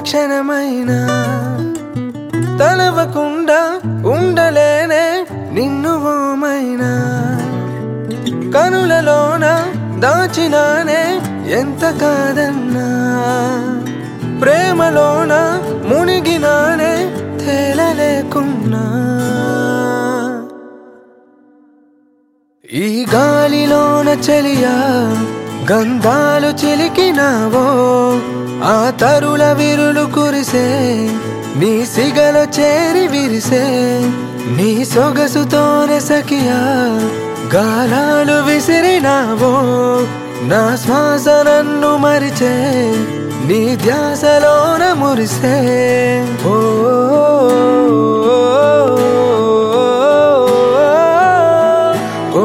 క్షణమైనా తలవకుండా ఉండలేనే నిన్ను ఓమైనా కనులలోన దాచినానే ఎంత కాదన్నా ప్రేమలోన మునిగినానే తేలలేకున్నా ఈ గాలిలోన చలియా గంధాలు చిలికినావో ఆ తరుల విరులు కురిసే నీ సిగల చేరి విరిసే నీ సొగసుతోనే సఖియా గాలాలు విసిరినావో నా శ్వాస నన్ను మరిచే నీ ధ్యాసలోన మురిసే ఓ ఓ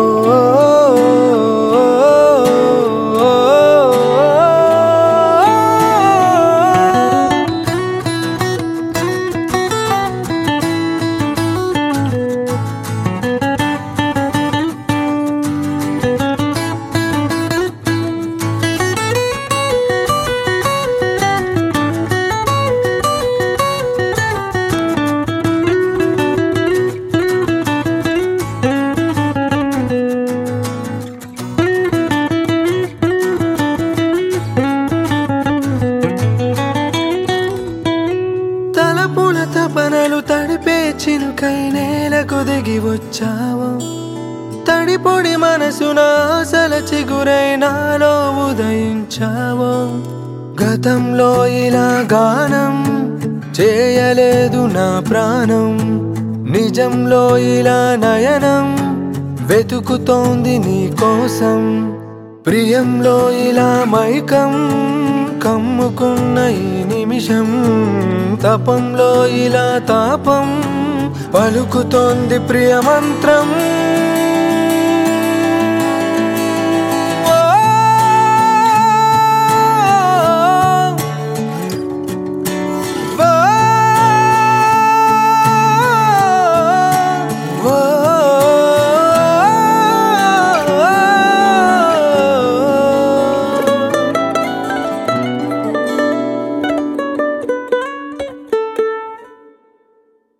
తలపుల తపనలు తడిపే చినుకై నేలకు దిగి వచ్చావు తడిపొడి మనసున ఆశల చిగురై నాలో ఉదయించావు గతంలో ఇలా గానం చేయలేదు నా ప్రాణం నిజంలో ఇలా నయనం వెతుకుతోంది నీ కోసం ప్రియంలో ఇలా మైకం కమ్ముకున్న ఈ నిమిషం తపంలో ఇలా తాపం పలుకుతోంది ప్రియమంత్రం